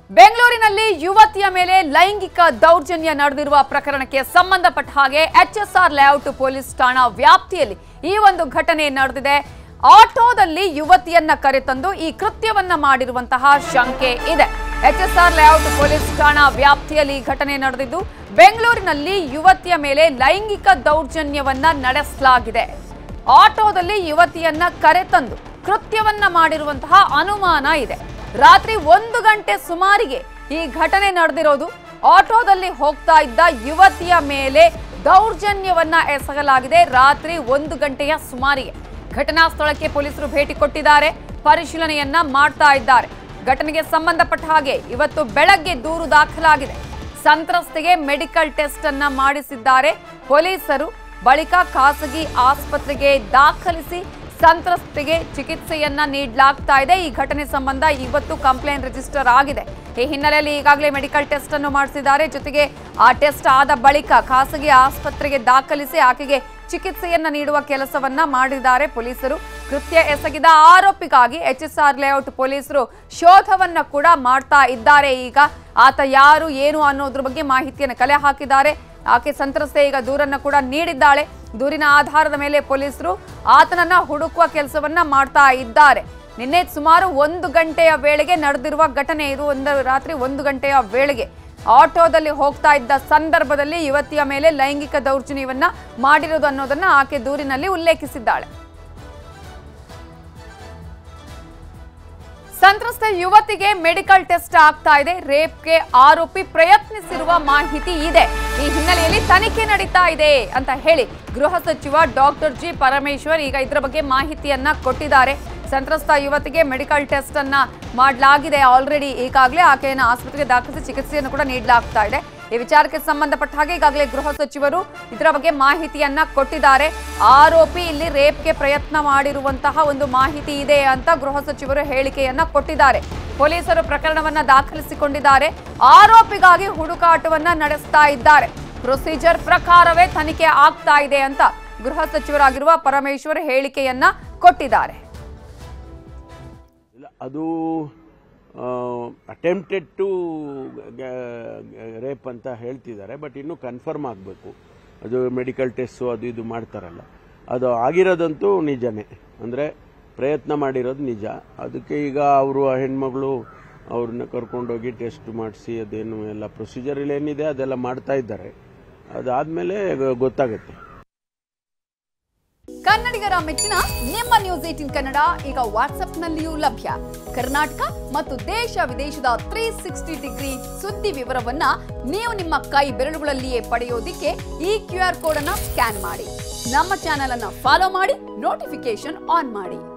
ಬೆಂಗಳೂರಿನಲ್ಲಿ ಯುವತಿಯ ಮೇಲೆ ಲೈಂಗಿಕ ದೌರ್ಜನ್ಯ ನಡೆದಿರುವ ಪ್ರಕರಣಕ್ಕೆ ಸಂಬಂಧಪಟ್ಟ ಹಾಗೆ ಎಚ್ಎಸ್ಆರ್ ಲೇಔಟ್ ಪೊಲೀಸ್ ಠಾಣಾ ವ್ಯಾಪ್ತಿಯಲ್ಲಿ ಈ ಒಂದು ಘಟನೆ ನಡೆದಿದೆ ಆಟೋದಲ್ಲಿ ಯುವತಿಯನ್ನ ಕರೆತಂದು ಈ ಕೃತ್ಯವನ್ನ ಮಾಡಿರುವಂತಹ ಶಂಕೆ ಇದೆ ಎಚ್ಎಸ್ಆರ್ ಲೇಔಟ್ ಪೊಲೀಸ್ ಠಾಣಾ ವ್ಯಾಪ್ತಿಯಲ್ಲಿ ಈ ಘಟನೆ ನಡೆದಿದ್ದು ಬೆಂಗಳೂರಿನಲ್ಲಿ ಯುವತಿಯ ಮೇಲೆ ಲೈಂಗಿಕ ದೌರ್ಜನ್ಯವನ್ನ ನಡೆಸಲಾಗಿದೆ ಆಟೋದಲ್ಲಿ ಯುವತಿಯನ್ನ ಕರೆತಂದು ಕೃತ್ಯವನ್ನ ಮಾಡಿರುವಂತಹ ಅನುಮಾನ ಇದೆ ರಾತ್ರಿ ಒಂದು ಗಂಟೆ ಸುಮಾರಿಗೆ ಈ ಘಟನೆ ನಡೆದಿರೋದು ಆಟೋದಲ್ಲಿ ಹೋಗ್ತಾ ಇದ್ದ ಯುವತಿಯ ಮೇಲೆ ದೌರ್ಜನ್ಯವನ್ನ ಎಸಗಲಾಗಿದೆ ರಾತ್ರಿ ಒಂದು ಗಂಟೆಯ ಸುಮಾರಿಗೆ ಘಟನಾ ಸ್ಥಳಕ್ಕೆ ಪೊಲೀಸರು ಭೇಟಿ ಕೊಟ್ಟಿದ್ದಾರೆ ಪರಿಶೀಲನೆಯನ್ನ ಮಾಡ್ತಾ ಇದ್ದಾರೆ ಘಟನೆಗೆ ಸಂಬಂಧಪಟ್ಟ ಹಾಗೆ ಇವತ್ತು ಬೆಳಗ್ಗೆ ದೂರು ದಾಖಲಾಗಿದೆ ಸಂತ್ರಸ್ತೆಗೆ ಮೆಡಿಕಲ್ ಟೆಸ್ಟ್ ಅನ್ನ ಮಾಡಿಸಿದ್ದಾರೆ ಪೊಲೀಸರು ಬಳಿಕ ಖಾಸಗಿ ಆಸ್ಪತ್ರೆಗೆ ದಾಖಲಿಸಿ ಸಂತ್ರಸ್ತೆಗೆ ಚಿಕಿತ್ಸೆಯನ್ನ ನೀಡಲಾಗ್ತಾ ಇದೆ ಈ ಘಟನೆ ಸಂಬಂಧ ಇವತ್ತು ಕಂಪ್ಲೇಂಟ್ ರಿಜಿಸ್ಟರ್ ಆಗಿದೆ ಈ ಹಿನ್ನೆಲೆಯಲ್ಲಿ ಈಗಾಗಲೇ ಮೆಡಿಕಲ್ ಟೆಸ್ಟ್ ಅನ್ನು ಮಾಡಿಸಿದ್ದಾರೆ ಜೊತೆಗೆ ಆ ಟೆಸ್ಟ್ ಆದ ಬಳಿಕ ಖಾಸಗಿ ಆಸ್ಪತ್ರೆಗೆ ದಾಖಲಿಸಿ ಆಕೆಗೆ ಚಿಕಿತ್ಸೆಯನ್ನ ನೀಡುವ ಕೆಲಸವನ್ನ ಮಾಡಿದ್ದಾರೆ ಪೊಲೀಸರು ಕೃತ್ಯ ಎಸಗಿದ ಆರೋಪಿಗಾಗಿ ಎಚ್ಎಸ್ಆರ್ ಲೇಔಟ್ ಪೊಲೀಸರು ಶೋಧವನ್ನ ಕೂಡ ಮಾಡ್ತಾ ಇದ್ದಾರೆ ಈಗ ಆತ ಯಾರು ಏನು ಅನ್ನೋದ್ರ ಬಗ್ಗೆ ಮಾಹಿತಿಯನ್ನು ಕಲೆ ಹಾಕಿದ್ದಾರೆ ಆಕೆ ಸಂತ್ರಸ್ತೆ ಈಗ ದೂರನ್ನ ಕೂಡ ನೀಡಿದ್ದಾಳೆ ದೂರಿನ ಆಧಾರದ ಮೇಲೆ ಪೊಲೀಸರು ಆತನನ್ನ ಹುಡುಕುವ ಕೆಲಸವನ್ನ ಮಾಡ್ತಾ ಇದ್ದಾರೆ ನಿನ್ನೆ ಸುಮಾರು ಒಂದು ಗಂಟೆಯ ವೇಳೆಗೆ ನಡೆದಿರುವ ಘಟನೆ ಇದು ಒಂದು ರಾತ್ರಿ ಒಂದು ಗಂಟೆಯ ವೇಳೆಗೆ ಆಟೋದಲ್ಲಿ ಹೋಗ್ತಾ ಇದ್ದ ಸಂದರ್ಭದಲ್ಲಿ ಯುವತಿಯ ಮೇಲೆ ಲೈಂಗಿಕ ದೌರ್ಜನ್ಯವನ್ನ ಮಾಡಿರೋದು ಅನ್ನೋದನ್ನ ಆಕೆ ದೂರಿನಲ್ಲಿ ಉಲ್ಲೇಖಿಸಿದ್ದಾಳೆ ಸಂತ್ರಸ್ತ ಯುವತಿಗೆ ಮೆಡಿಕಲ್ ಟೆಸ್ಟ್ ಆಗ್ತಾ ಇದೆ ರೇಪ್ಗೆ ಆರೋಪಿ ಪ್ರಯತ್ನಿಸಿರುವ ಮಾಹಿತಿ ಇದೆ ಈ ಹಿನ್ನೆಲೆಯಲ್ಲಿ ತನಿಖೆ ನಡೀತಾ ಇದೆ ಅಂತ ಹೇಳಿ ಗೃಹ ಸಚಿವ ಡಾಕ್ಟರ್ ಜಿ ಪರಮೇಶ್ವರ್ ಈಗ ಇದರ ಬಗ್ಗೆ ಮಾಹಿತಿಯನ್ನ ಕೊಟ್ಟಿದ್ದಾರೆ ಸಂತ್ರಸ್ತ ಯುವತಿಗೆ ಮೆಡಿಕಲ್ ಟೆಸ್ಟ್ ಅನ್ನ ಮಾಡಲಾಗಿದೆ ಆಲ್ರೆಡಿ ಈಗಾಗಲೇ ಆಕೆಯನ್ನು ಆಸ್ಪತ್ರೆಗೆ ದಾಖಲಿಸಿ ಚಿಕಿತ್ಸೆಯನ್ನು ಕೂಡ ನೀಡಲಾಗ್ತಾ ಇದೆ ಈ ವಿಚಾರಕ್ಕೆ ಸಂಬಂಧಪಟ್ಟ ಹಾಗೆ ಈಗಾಗಲೇ ಗೃಹ ಸಚಿವರು ಇದರ ಬಗ್ಗೆ ಮಾಹಿತಿಯನ್ನ ಕೊಟ್ಟಿದ್ದಾರೆ ಆರೋಪಿ ಇಲ್ಲಿ ರೇಪ್ಗೆ ಪ್ರಯತ್ನ ಮಾಡಿರುವಂತಹ ಒಂದು ಮಾಹಿತಿ ಇದೆ ಅಂತ ಗೃಹ ಸಚಿವರು ಹೇಳಿಕೆಯನ್ನ ಕೊಟ್ಟಿದ್ದಾರೆ ಪೊಲೀಸರು ಪ್ರಕರಣವನ್ನ ದಾಖಲಿಸಿಕೊಂಡಿದ್ದಾರೆ ಆರೋಪಿಗಾಗಿ ಹುಡುಕಾಟವನ್ನ ನಡೆಸ್ತಾ ಇದ್ದಾರೆ ಪ್ರೊಸೀಜರ್ ಪ್ರಕಾರವೇ ತನಿಖೆ ಆಗ್ತಾ ಇದೆ ಅಂತ ಗೃಹ ಸಚಿವರಾಗಿರುವ ಪರಮೇಶ್ವರ್ ಹೇಳಿಕೆಯನ್ನ ಕೊಟ್ಟಿದ್ದಾರೆ ಇಲ್ಲ ಅದು ಅಟೆಂಪ್ಟೆಡ್ ಟು ರೇಪ್ ಅಂತ ಹೇಳ್ತಿದ್ದಾರೆ ಬಟ್ ಇನ್ನೂ ಕನ್ಫರ್ಮ್ ಆಗಬೇಕು ಅದು ಮೆಡಿಕಲ್ ಟೆಸ್ಟು ಅದು ಇದು ಮಾಡ್ತಾರಲ್ಲ ಅದು ಆಗಿರೋದಂತೂ ನಿಜನೇ ಅಂದರೆ ಪ್ರಯತ್ನ ಮಾಡಿರೋದು ನಿಜ ಅದಕ್ಕೆ ಈಗ ಅವರು ಆ ಹೆಣ್ಮಗಳು ಅವ್ರನ್ನ ಕರ್ಕೊಂಡೋಗಿ ಟೆಸ್ಟ್ ಮಾಡಿಸಿ ಅದೇನು ಎಲ್ಲ ಪ್ರೊಸೀಜರ್ ಏನಿದೆ ಅದೆಲ್ಲ ಮಾಡ್ತಾ ಇದ್ದಾರೆ ಅದಾದಮೇಲೆ ಗೊತ್ತಾಗುತ್ತೆ ಕನ್ನಡಿಗರ ಮೆಚ್ಚಿನ ನಿಮ್ಮ ನ್ಯೂಸ್ ಏಟಿನ್ ಕನ್ನಡ ಈಗ ವಾಟ್ಸ್ಆಪ್ನಲ್ಲಿಯೂ ಲಭ್ಯ ಕರ್ನಾಟಕ ಮತ್ತು ದೇಶ ವಿದೇಶದ ತ್ರೀ ಸಿಕ್ಸ್ಟಿ ಡಿಗ್ರಿ ಸುದ್ದಿ ವಿವರವನ್ನ ನೀವು ನಿಮ್ಮ ಕೈ ಬೆರಳುಗಳಲ್ಲಿಯೇ ಪಡೆಯೋದಿಕ್ಕೆ ಈ ಕ್ಯೂ ಆರ್ ಕೋಡ್ ಅನ್ನ ಸ್ಕ್ಯಾನ್ ಮಾಡಿ ನಮ್ಮ ಚಾನೆಲ್ ಅನ್ನ ಫಾಲೋ ಮಾಡಿ ನೋಟಿಫಿಕೇಶನ್ ಆನ್ ಮಾಡಿ